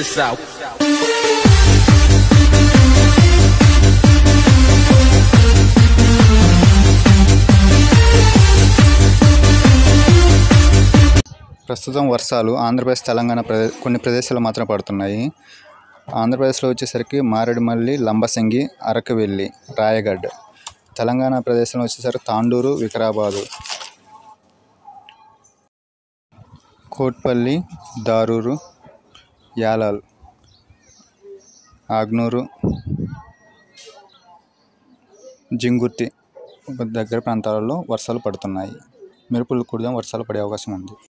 this out. ప్రస్తుతం వర్షాలు ఆంధ్రప్రదేశ్ తెలంగాణ ప్రదే కొన్ని ప్రదేశాలు మాత్రం పడుతున్నాయి ఆంధ్రప్రదేశ్లో వచ్చేసరికి మారేడుమల్లి లంబసింగి అరకవెల్లి రాయగఢ్ తెలంగాణ ప్రదేశంలో వచ్చేసరికి తాండూరు వికారాబాదు కోట్పల్లి దారూరు యాలాల్ ఆగ్నూరు జింగుర్తి దగ్గర ప్రాంతాలలో వర్షాలు పడుతున్నాయి మెరుపులు కూడా వర్షాలు పడే అవకాశం ఉంది